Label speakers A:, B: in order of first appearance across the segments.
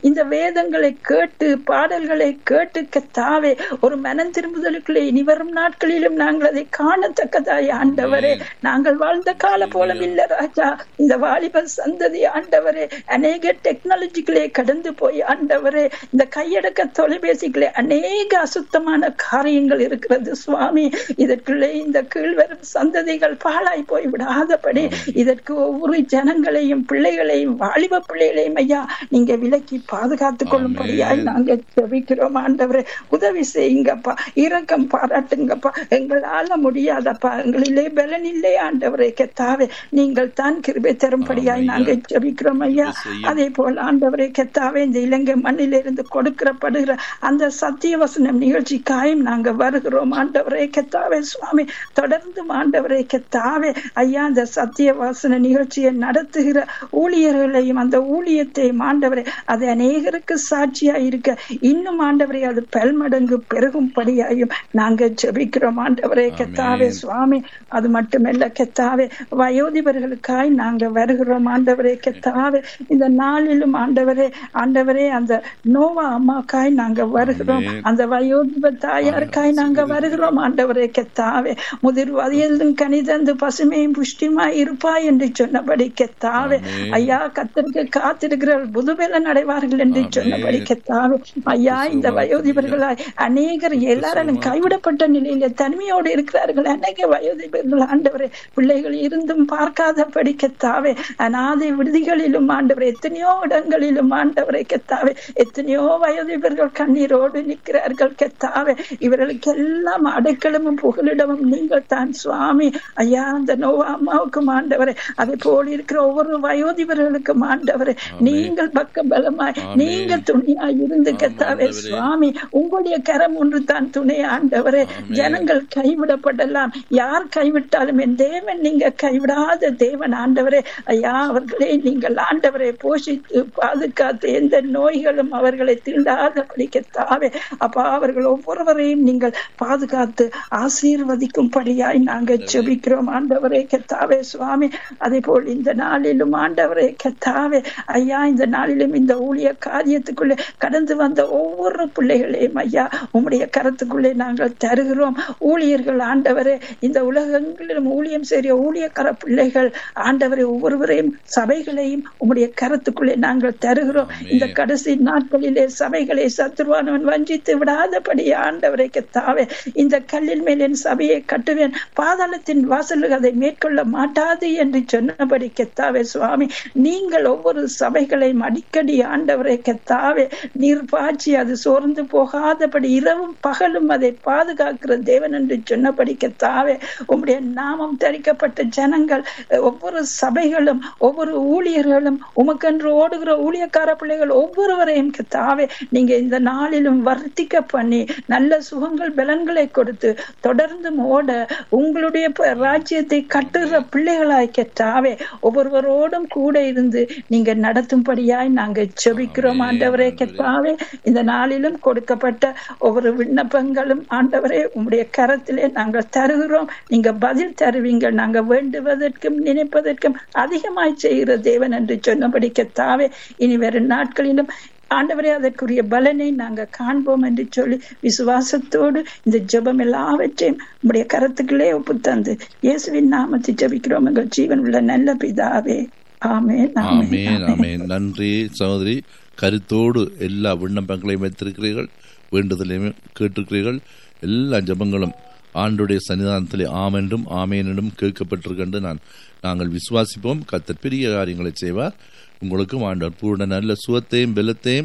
A: இந்த வேதங்களை கேட்டு பாடல்களை கேட்டு கத்தாவே ஒரு மனம் திரும்புதலுக்குள்ளே இனி வரும் நாட்களிலும் நாங்கள் அதை காணத்தக்கதாய் ஆண்டவரே நாங்கள் வாழ்ந்த கால போலம் இல்ல ராஜா இந்த வாலிப சந்ததி ஆண்டவரே அநேக டெக்னாலஜிகளே கடந்து போய் ஆண்டவரே இந்த கையடக்க தொலைபேசிகளே அநேக அசுத்தமான காரியங்கள் இருக்கிறது சுவாமி இதற்குள்ளே இந்த கீழ்வரும் சந்ததிகள் பாழாய் போய் விடாதபடி இதற்கு ஒவ்வொரு ஜனங்களையும் பிள்ளைகளையும் வாலிப பிள்ளைகளையும் ஐயா நீங்க விலக்கி பாதுகாத்துக் கொள்ளும்படியாய் நாங்க ஜெபிக்கிறோம் ஆண்டவரே உதவி செய்யுங்கப்பா இரக்கம் பாராட்டுங்கப்பா எங்களால முடியாதப்பா எங்களிலே பலன் இல்லை ஆண்டவரே கெத்தாவே நீங்கள் தான் கிருபை தரும்படியாய் நாங்க ஜெபிக்கிறோம் ஐயா அதே போல் ஆண்டவரே கெத்தாவே இந்த இலங்கை மண்ணிலிருந்து கொடுக்கிறப்படுகிற அந்த சத்திய வசனம் நிகழ்ச்சிக்காயும் நாங்க வருகிறோம் ஆண்டவரே கெத்தாவே சுவாமி தொடர்ந்து ஆண்டவரே கெத்தாவே ஐயா அந்த சத்திய வாசன நிகழ்ச்சியை நடத்துகிற ஊழியர்களையும் அந்த ஊழியத்தையும் ஆண்டவரே அது அநேகருக்கு சாட்சியா இருக்க இன்னும் ஆண்டவரே அது பல்மடங்கு பெருகும்படியாயும் நாங்க ஜெபிக்கிறோம் ஆண்டவரே கெத்தாவே சுவாமி அது மட்டுமல்ல கெத்தாவே வயோதிபர்களுக்காய் நாங்க வருகிறோம் ஆண்டவரே கெத்தாவே இந்த நாளிலும் ஆண்டவரே ஆண்டவரே அந்த நோவா அம்மாக்காய் நாங்க வருகிறோம் அந்த வயோதிப தாயாருக்காய் நாங்க வருகிறோம் ஆண்டவரே கெத்தாவே முதிர் வயதிலும் கனிதந்து பசுமையும் புஷ்டியுமாய் இருப்பாய் என்று சொன்னபடி கெத்தாவே ஐயா கத்தருக்கு காத்திருக்கிற புதுபெலன் அடைவார்கள் என்று சொன்னபடி கெத்தாவே ஐயா இந்த வயோதிபர்களாய் அநேகர் எல்லாரும் கைவிடப்பட்ட நிலையில தனிமையோடு இருக்கிறார்கள் அநேக வயோதிபர்கள் ஆண்டவரே பிள்ளைகள் இருந்தும் பார்க்காதபடி கெத்தாவே அநாதை விடுதிகளிலும் ஆண்டவரே எத்தனையோ இடங்களிலும் ஆண்டவரை கெத்தாவே எத்தனையோ வயோதிபர்கள் கண்ணீரோடு நிற்கிறார்கள் கெத்தாவே இவர்களுக்கு எல்லாம் அடைக்கலமும் புகலிடமும் நீங்கள் தான் சுவாமி ஐயா அந்த நோவா அம்மாவுக்கும் ஆண்டவரே அதே போல் இருக்கிற ஒவ்வொரு வயோதிபர்களுக்கும் ஆண்டவரே நீங்கள் பக்க பலமாய் நீங்கள் துணையாய் இருந்து கெத்தாவே சுவாமி உங்களுடைய கரம் ஒன்று தான் துணை ஆண்டவரே ஜனங்கள் கைவிடப்படலாம் யார் கைவிட்டாலும் என் தேவன் நீங்க கைவிடாத தேவன் ஆண்டவரே ஐயா அவர்களே நீங்கள் ஆண்டவரை போஷித்து பாதுகாத்து எந்த நோய்களும் அவர்களை தீண்டாதபடி கெத்தாவே அப்பா அவர்கள் ஒவ்வொருவரையும் நீங்கள் பாதுகாத்து ஆசீர்வதிக்கும்படியாய் நாங்கள் செபிக்கிறோம் ஆண்டவரே கெத்தாவே சுவாமி அதே போல் இந்த நாளிலும் ஆண்டவரே கெத்தாவே ஐயா இந்த நாளிலும் இந்த ஊழிய காரியத்துக்குள்ளே கடந்து வந்த ஒவ்வொரு பிள்ளைகளையும் ஐயா உம்முடைய கரத்துக்குள்ளே நாங்கள் தருகிறோம் ஊழியர்கள் ஆண்டவரே இந்த உலகங்களிலும் ஊழியம் செய்ய ஊழியக்கார பிள்ளைகள் ஆண்டவரை ஒவ்வொருவரையும் சபைகளையும் உம்முடைய கரத்துக்குள்ளே நாங்கள் தருகிறோம் இந்த கடைசி நாட்களிலே சபைகளை சத்துருவானவன் வஞ்சித்து விடாதபடி ஆண்டவரை கெத்தாவே இந்த கல்லின் மேல் என் சபையை கட்டுவேன் பாதாளத்தின் வாசலுக்கு அதை மேற்கொள்ள மாட்டாது என்று சொன்னபடி கெத்தாவே சுவாமி நீங்கள் ஒவ்வொரு சபைகளையும் அடிக்கடி ஆண்டவரை கெத்தாவே நீர் பாய்ச்சி அது சோர்ந்து போகாதபடி இரவும் பகலும் அதை பாதுகாக்கிற தேவன் என்று சொன்னபடி கெத்தாவே உம்முடைய நாமம் தரிக்கப்பட்ட ஜனங்கள் ஒவ்வொரு சபைகளும் ஒவ்வொரு ஊழியர்களும் உமக்கென்று ஓடுகிற ஊழியக்கார பிள்ளைகள் ஒவ்வொருவரையும் கெத்தாவே நீங்க இந்த நாளிலும் வர்த்திக்க பண்ணி நல்ல சுகங்கள் பலன்களை கொடுத்து தொடர்ந்து ஓட உங்களுடைய ராஜ்யத்தை கட்டுகிற பிள்ளைகளாய் கெட்டாவே ஒவ்வொருவரோடும் கூட இருந்து நீங்க நடத்தும்படியாய் நாங்க செபிக்கிறோம் ஆண்டவரே கெட்டாவே இந்த நாளிலும் கொடுக்கப்பட்ட ஒவ்வொரு விண்ணப்பங்களும் ஆண்டவரே உங்களுடைய கரத்திலே நாங்கள் தருகிறோம் நீங்க பதில் தருவீங்க நாங்க வேண்டுவதற்கும் நினைப்பதற்கும் அதிகமாய் செய்கிற தேவன் என்று சொன்னபடி கெத்தாவே இனி வரும் நாட்களிலும் ஆண்டவரே அதற்குரிய பலனை நாங்க காண்போம் என்று சொல்லி விசுவாசத்தோடு இந்த ஜெபம் எல்லாவற்றையும் உடைய கரத்துக்களே ஒப்பு தந்து இயேசுவின் நாமத்தை ஜபிக்கிறோம் எங்கள் ஜீவன் உள்ள நல்ல பிதாவே ஆமேன்
B: ஆமேன் ஆமேன் நன்றி சகோதரி கருத்தோடு எல்லா விண்ணப்பங்களையும் வைத்திருக்கிறீர்கள் வேண்டுதலையும் கேட்டிருக்கிறீர்கள் எல்லா ஜபங்களும் ஆண்டுடைய சன்னிதானத்திலே ஆமென்றும் ஆமேனும் கேட்கப்பட்டிருக்கின்ற நான் நாங்கள் விசுவாசிப்போம் கத்தர் பெரிய காரியங்களை செய்வார் உங்களுக்கும் ஆண்டவர் பூர்ண நல்ல சுகத்தையும் பலத்தையும்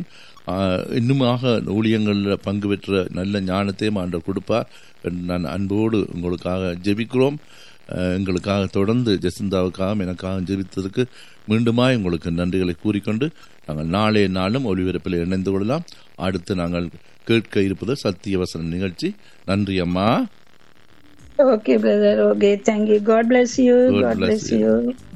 B: இன்னுமாக ஊழியங்களில் பங்கு பெற்ற நல்ல ஞானத்தையும் ஆண்டவர் கொடுப்பார் என்று நான் அன்போடு உங்களுக்காக ஜெபிக்கிறோம் எங்களுக்காக தொடர்ந்து ஜெசிந்தாவுக்காக எனக்காக ஜெபித்ததற்கு மீண்டுமாய் உங்களுக்கு நன்றிகளை கூறிக்கொண்டு நாங்கள் நாளைய நாளும் ஒளிபரப்பில் இணைந்து கொள்ளலாம் அடுத்து நாங்கள் கேட்க இருப்பது சத்தியவசன நிகழ்ச்சி நன்றி அம்மா
A: Okay, brother. Okay, thank you. God bless you. God, God bless, bless you. you.